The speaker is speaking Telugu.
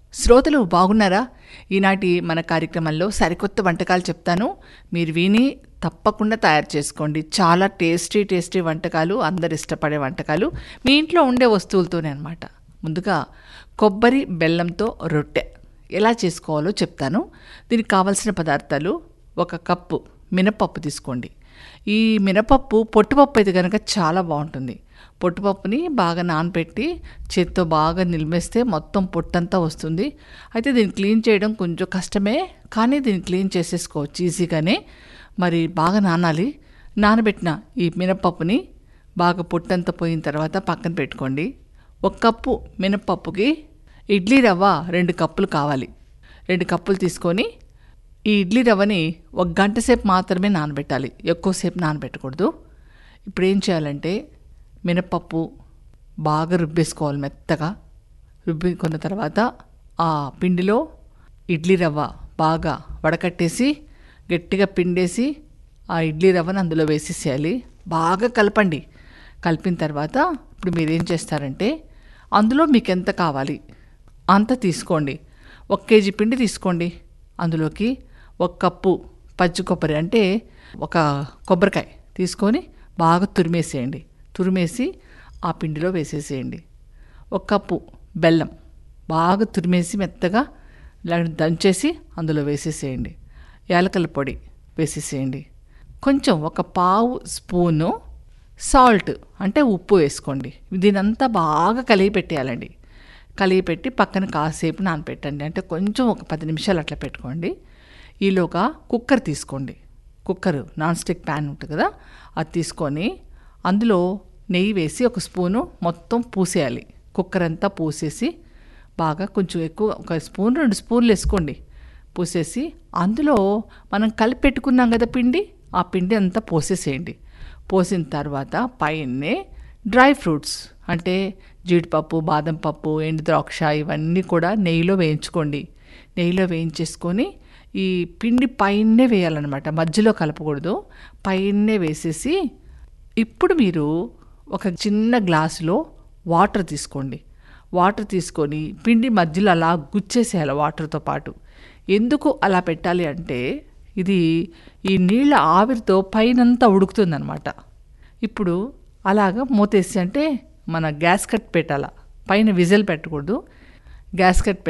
శ్రోతలు బాగున్నారా ఈనాటి మన కార్యక్రమంలో సరికొత్త వంటకాలు చెప్తాను మీరు విని తప్పకుండా తయారు చేసుకోండి చాలా టేస్టీ టేస్టీ వంటకాలు అందరు ఇష్టపడే వంటకాలు మీ ఇంట్లో ఉండే వస్తువులతోనే అనమాట ముందుగా కొబ్బరి బెల్లంతో రొట్టె ఎలా చేసుకోవాలో చెప్తాను దీనికి కావలసిన పదార్థాలు ఒక కప్పు మినపప్పు తీసుకోండి ఈ మినపప్పు పొట్టుపప్పు అయితే కనుక చాలా బాగుంటుంది పొట్టుపప్పుని బాగా నానబెట్టి చేత్తో బాగా నిలిమేస్తే మొత్తం పొట్టంతా వస్తుంది అయితే దీన్ని క్లీన్ చేయడం కొంచెం కష్టమే కానీ దీన్ని క్లీన్ చేసేసుకోవచ్చు ఈజీగానే మరి బాగా నానాలి నానబెట్టిన ఈ మినపప్పుని బాగా పొట్టంతా పోయిన తర్వాత పక్కన పెట్టుకోండి ఒక కప్పు మినపప్పుకి ఇడ్లీ రవ్వ రెండు కప్పులు కావాలి రెండు కప్పులు తీసుకొని ఈ ఇడ్లీ రవ్వని ఒక గంట సేపు మాత్రమే నానబెట్టాలి ఎక్కువసేపు నానబెట్టకూడదు ఇప్పుడు ఏం చేయాలంటే మినపప్పు బాగా రుబ్బేసుకోవాలి మెత్తగా రుబ్బుకున్న తర్వాత ఆ పిండిలో ఇడ్లీ రవ్వ బాగా వడకట్టేసి గట్టిగా పిండేసి ఆ ఇడ్లీ రవ్వను అందులో వేసేసేయాలి బాగా కలపండి కలిపిన తర్వాత ఇప్పుడు మీరు ఏం చేస్తారంటే అందులో మీకు ఎంత కావాలి అంత తీసుకోండి ఒక కేజీ పిండి తీసుకోండి అందులోకి ఒక కప్పు పచ్చి కొబ్బరి అంటే ఒక కొబ్బరికాయ తీసుకొని బాగా తురిమేసేయండి తురిమేసి ఆ పిండిలో వేసేసేయండి ఒక కప్పు బెల్లం బాగా తురిమేసి మెత్తగా ఇలా దంచేసి అందులో వేసేసేయండి యాలకల పొడి వేసేసేయండి కొంచెం ఒక పావు స్పూను సాల్ట్ అంటే ఉప్పు వేసుకోండి దీనంతా బాగా కలిగి పెట్టేయాలండి కలిగి పెట్టి పక్కన కాసేపు నానపెట్టండి అంటే కొంచెం ఒక పది నిమిషాలు అట్లా పెట్టుకోండి ఈలోగా కుక్కర్ తీసుకోండి కుక్కర్ నాన్ స్టిక్ ప్యాన్ ఉంటుంది కదా అది తీసుకొని అందులో నెయ్యి వేసి ఒక స్పూను మొత్తం పూసేయాలి కుక్కర్ అంతా పూసేసి బాగా కొంచెం ఎక్కువ ఒక స్పూన్ రెండు స్పూన్లు వేసుకోండి పూసేసి అందులో మనం కలిపి పెట్టుకున్నాం కదా పిండి ఆ పిండి అంతా పోసేసేయండి పోసిన తర్వాత పైనే డ్రై ఫ్రూట్స్ అంటే జీడిపప్పు బాదం పప్పు ఎండు ద్రాక్ష ఇవన్నీ కూడా నెయ్యిలో వేయించుకోండి నెయ్యిలో వేయించేసుకొని ఈ పిండి పైనే వేయాలన్నమాట మధ్యలో కలపకూడదు పైనే వేసేసి ఇప్పుడు మీరు ఒక చిన్న గ్లాసులో వాటర్ తీసుకోండి వాటర్ తీసుకొని పిండి మధ్యలో అలా గుచ్చేసేయాలి వాటర్తో పాటు ఎందుకు అలా పెట్టాలి అంటే ఇది ఈ నీళ్ళ ఆవిరితో పైనంతా ఉడుకుతుందనమాట ఇప్పుడు అలాగా మూతేసి అంటే మన గ్యాస్ కట్ పెట్టాల పైన విజిల్ పెట్టకూడదు గ్యాస్ కట్